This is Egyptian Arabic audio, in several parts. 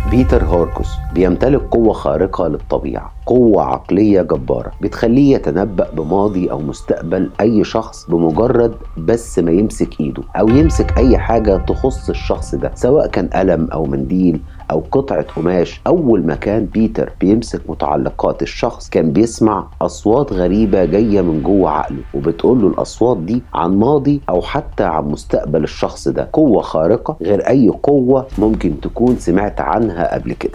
بيتر هوركوس بيمتلك قوة خارقة للطبيعة قوة عقلية جبارة بتخليه يتنبأ بماضي أو مستقبل أي شخص بمجرد بس ما يمسك إيده أو يمسك أي حاجة تخص الشخص ده سواء كان قلم أو منديل أو قطعة قماش أول ما كان بيتر بيمسك متعلقات الشخص كان بيسمع أصوات غريبة جاية من جوه عقله وبتقول له الأصوات دي عن ماضي أو حتى عن مستقبل الشخص ده قوة خارقة غير أي قوة ممكن تكون سمعت عنها قبل كده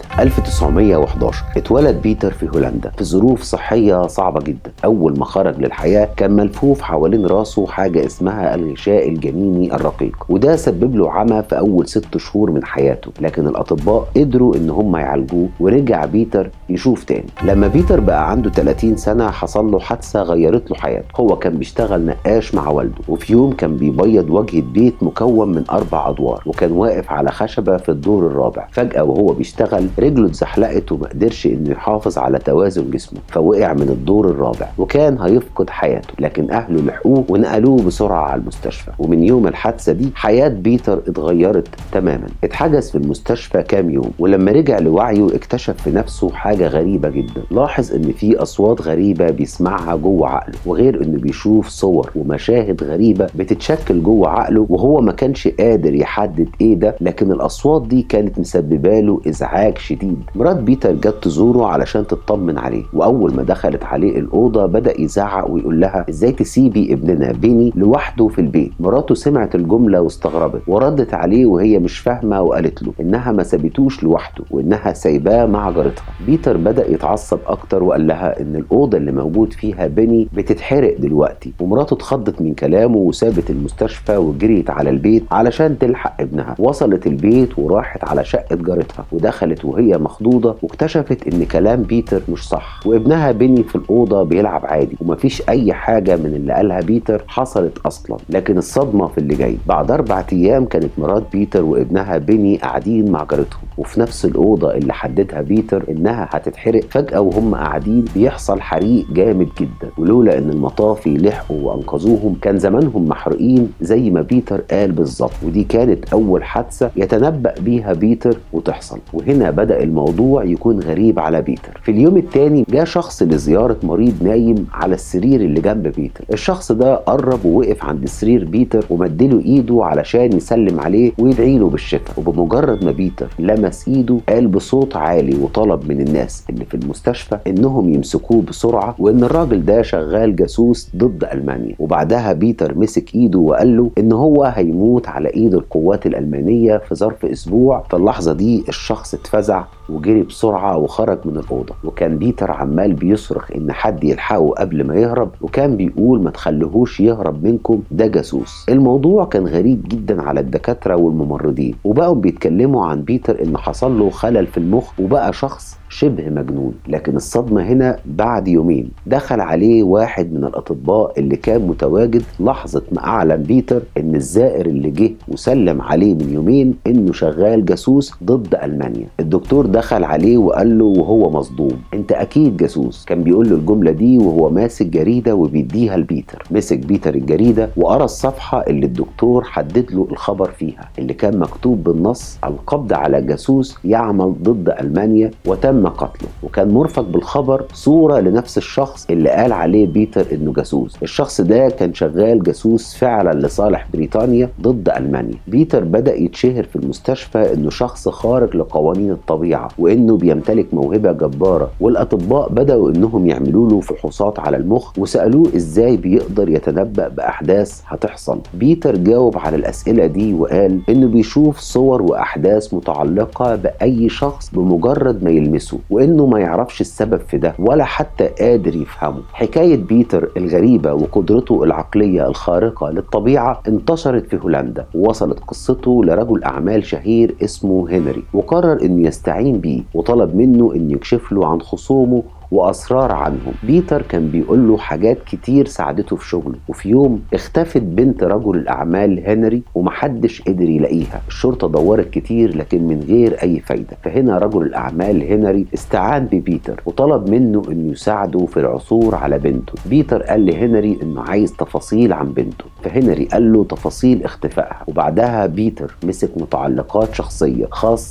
1911 اتولد بيتر في هولندا في ظروف صحية صعبة جدا أول ما خرج للحياة كان ملفوف حوالين راسه حاجة اسمها الغشاء الجنيني الرقيق وده سبب له عمى في أول ست شهور من حياته لكن الأطباء قدروا ان هم يعالجوه ورجع بيتر يشوف تاني لما بيتر بقى عنده 30 سنة حصل له حادثة غيرت له حياته هو كان بيشتغل نقاش مع والده وفي يوم كان بيبيض واجهة بيت مكون من أربع أدوار وكان واقف على خشبة في الدور الرابع فجأة وهو بيشتغل رجله اتزحلقت وما قدرش انه يحافظ على توازن جسمه فوقع من الدور الرابع وكان هيفقد حياته لكن أهله لحقوه ونقلوه بسرعة على المستشفى ومن يوم الحادثة دي حياة بيتر اتغيرت تماما اتحجز في المستشفى كام يوم ولما رجع لوعيه اكتشف في نفسه حاجة غريبة جدا لاحظ ان في اصوات غريبة بيسمعها جوه عقله وغير انه بيشوف صور ومشاهد غريبة بتتشكل جوه عقله وهو ما كانش قادر يحدد ايه ده لكن الاصوات دي كانت مسببه له ازعاج شديد مرات بيتر جت تزوره علشان تطمن عليه واول ما دخلت عليه الاوضه بدا يزعق ويقول لها ازاي تسيبي ابننا بيني لوحده في البيت مراته سمعت الجمله واستغربت وردت عليه وهي مش فاهمه وقالت له انها ما سابتوش لوحده وانها سايباه مع جارتها بيتر بدا يتعصب اكتر وقال لها ان الاوضه اللي موجود فيها بيني بتتحرق دلوقتي ومراته اتخضت من كلامه وسابت المستشفى وجريت على البيت علشان تلحق ابنها وصلت البيت وراحت على شقه جارتها ودخلت وهي مخضوضه واكتشفت ان كلام بيتر مش صح وابنها بيني في الاوضه بيلعب عادي ومفيش اي حاجه من اللي قالها بيتر حصلت اصلا لكن الصدمه في اللي جاي بعد اربع ايام كانت مرات بيتر وابنها بيني قاعدين مع جارتهم وفي نفس الأوضة اللي حددها بيتر إنها هتتحرق فجأة وهم قاعدين بيحصل حريق جامد جدا ولولا إن المطافي لحقوا وأنقذوهم كان زمانهم محروقين زي ما بيتر قال بالظبط ودي كانت أول حادثة يتنبأ بيها بيتر وتحصل وهنا بدأ الموضوع يكون غريب على بيتر في اليوم التاني جاء شخص لزيارة مريض نايم على السرير اللي جنب بيتر الشخص ده قرب ووقف عند سرير بيتر ومدله إيده علشان يسلم عليه ويدعي له بالشفاء وبمجرد ما بيتر لمس إيده قال بصوت عالي وطلب من الناس اللي في المستشفى إنهم يمسكوه بسرعة وإن الراجل ده شغال جاسوس ضد ألمانيا وبعدها بيتر مسك إيده وقال له إن هو هيموت على إيد القوات الألمانية في ظرف أسبوع في اللحظة دي الشخص اتفزع وجري بسرعة وخرج من الأوضة وكان بيتر عمال بيصرخ إن حد يلحقه قبل ما يهرب وكان بيقول ما تخليهوش يهرب منكم ده جاسوس الموضوع كان غريب جدا على الدكاترة والممرضين وبقوا بيتكلموا عن بيتر إن حصل له خلل في المخ وبقى شخص شبه مجنون لكن الصدمة هنا بعد يومين دخل عليه واحد من الأطباء اللي كان متواجد لحظة ما أعلن بيتر إن الزائر اللي جه وسلم عليه من يومين إنه شغال جاسوس ضد ألمانيا الدكتور دخل عليه وقال له وهو مصدوم أنت أكيد جاسوس كان بيقول له الجملة دي وهو ماسك جريدة وبيديها لبيتر مسك بيتر الجريدة وقرا الصفحة اللي الدكتور حدد له الخبر فيها اللي كان مكتوب بالنص القبض على جاسوس يعمل ضد ألمانيا وتم قتله وكان مرفق بالخبر صورة لنفس الشخص اللي قال عليه بيتر انه جاسوس الشخص ده كان شغال جاسوس فعلا لصالح بريطانيا ضد ألمانيا بيتر بدأ يتشهر في المستشفى انه شخص خارق لقوانين الطبيعة وانه بيمتلك موهبة جبارة والاطباء بدأوا انهم يعملوا له فحوصات على المخ وسألوه ازاي بيقدر يتنبأ بأحداث هتحصل بيتر جاوب على الأسئلة دي وقال انه بيشوف صور وأحداث متعلقة بأي شخص بمجرد ما يلمسه وانه ما يعرفش السبب في ده ولا حتى قادر يفهمه حكاية بيتر الغريبة وقدرته العقلية الخارقة للطبيعة انتشرت في هولندا ووصلت قصته لرجل أعمال شهير اسمه هنري وقرر انه يستعين بيه وطلب منه انه يكشف له عن خصومه واسرار عنهم بيتر كان بيقول له حاجات كتير ساعدته في شغله وفي يوم اختفت بنت رجل الاعمال هنري ومحدش قدر يلاقيها الشرطه دورت كتير لكن من غير اي فايده فهنا رجل الاعمال هنري استعان ببيتر وطلب منه انه يساعده في العثور على بنته بيتر قال لهنري انه عايز تفاصيل عن بنته فهنري قال له تفاصيل اختفائها وبعدها بيتر مسك متعلقات شخصيه خاصه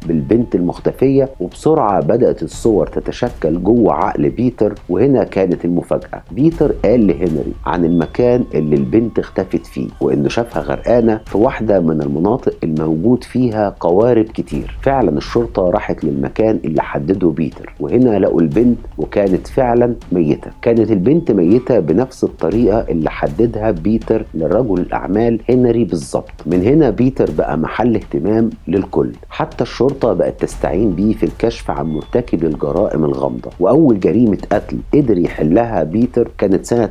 بالبنت المختفية وبسرعة بدأت الصور تتشكل جوه عقل بيتر وهنا كانت المفاجأة بيتر قال لهنري عن المكان اللي البنت اختفت فيه وإنه شافها غرقانة في واحدة من المناطق الموجود فيها قوارب كتير فعلا الشرطة راحت للمكان اللي حدده بيتر وهنا لقوا البنت وكانت فعلا ميتة كانت البنت ميتة بنفس الطريقة اللي حددها بيتر لرجل الأعمال هنري بالظبط من هنا بيتر بقى محل اهتمام للكل حتى الشرطة بقت تستعين بيه في الكشف عن مرتكب الجرائم الغامضة وأول جريمة قتل قدر يحلها بيتر كانت سنة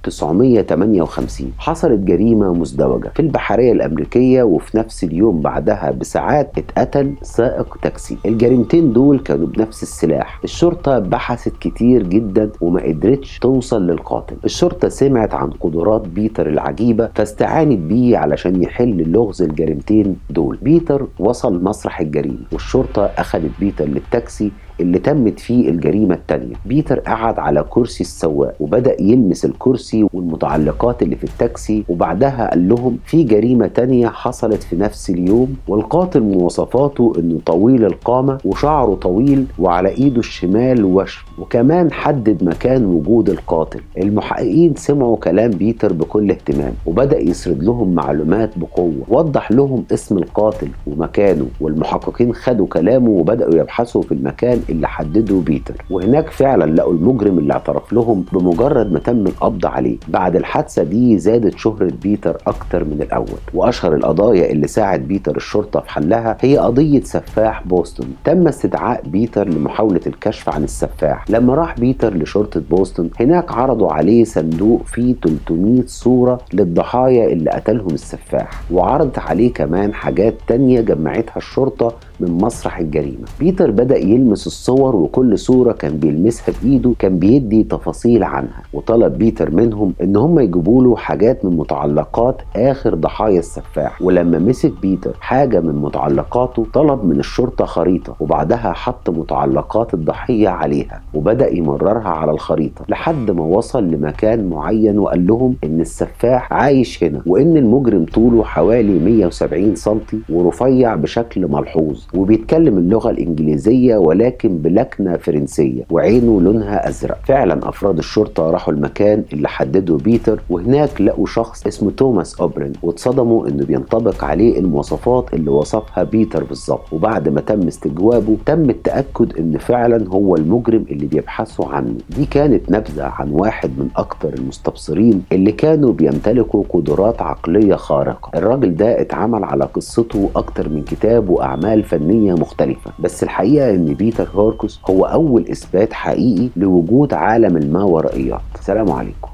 1958 حصلت جريمة مزدوجة في البحرية الأمريكية وفي نفس اليوم بعدها بساعات اتقتل سائق تاكسي الجريمتين دول كانوا بنفس السلاح الشرطة بحثت كتير جدا وما قدرتش توصل للقاتل الشرطة سمعت عن قدرات بيتر العجيبة فاستعانت بيه علشان يحل لغز الجريمتين دول بيتر وصل مسرح الجريمة والشرطة أخذت بيتر للتاكسي اللي تمت فيه الجريمة التانية بيتر قعد على كرسي السواق وبدأ يلمس الكرسي والمتعلقات اللي في التاكسي وبعدها قال لهم في جريمة تانية حصلت في نفس اليوم والقاتل مواصفاته انه طويل القامة وشعره طويل وعلى ايده الشمال وشم وكمان حدد مكان وجود القاتل المحققين سمعوا كلام بيتر بكل اهتمام وبدأ يسرد لهم معلومات بقوة وضح لهم اسم القاتل ومكانه والمحققين خدوا كلامه وبدأوا يبحثوا في المكان اللي حدده بيتر وهناك فعلا لقوا المجرم اللي اعترف لهم بمجرد ما تم القبض عليه بعد الحادثة دي زادت شهرة بيتر أكتر من الأول وأشهر القضايا اللي ساعد بيتر الشرطة في حلها هي قضية سفاح بوسطن تم استدعاء بيتر لمحاولة الكشف عن السفاح لما راح بيتر لشرطة بوسطن هناك عرضوا عليه صندوق فيه 300 صورة للضحايا اللي قتلهم السفاح وعرضت عليه كمان حاجات تانية جمعتها الشرطة من مسرح الجريمة بيتر بدأ يلمس الصور وكل صورة كان بيلمسها بإيده كان بيدي تفاصيل عنها وطلب بيتر منهم إن هم يجيبوا له حاجات من متعلقات آخر ضحايا السفاح ولما مسك بيتر حاجة من متعلقاته طلب من الشرطة خريطة وبعدها حط متعلقات الضحية عليها وبدأ يمررها على الخريطة لحد ما وصل لمكان معين وقال لهم إن السفاح عايش هنا وإن المجرم طوله حوالي 170 سنتي ورفيع بشكل ملحوظ وبيتكلم اللغة الإنجليزية ولكن بلكنة فرنسية وعينه لونها أزرق فعلا أفراد الشرطة راحوا المكان اللي حدده بيتر وهناك لقوا شخص اسمه توماس أوبرين واتصدموا إنه بينطبق عليه المواصفات اللي وصفها بيتر بالظبط وبعد ما تم استجوابه تم التأكد إن فعلا هو المجرم اللي بيبحثوا عنه دي كانت نبذة عن واحد من أكتر المستبصرين اللي كانوا بيمتلكوا قدرات عقلية خارقة الراجل ده اتعمل على قصته أكتر من كتاب وأعمال فنية مختلفة بس الحقيقة إن بيتر هوركوس هو أول إثبات حقيقي لوجود عالم الماورائيات سلام عليكم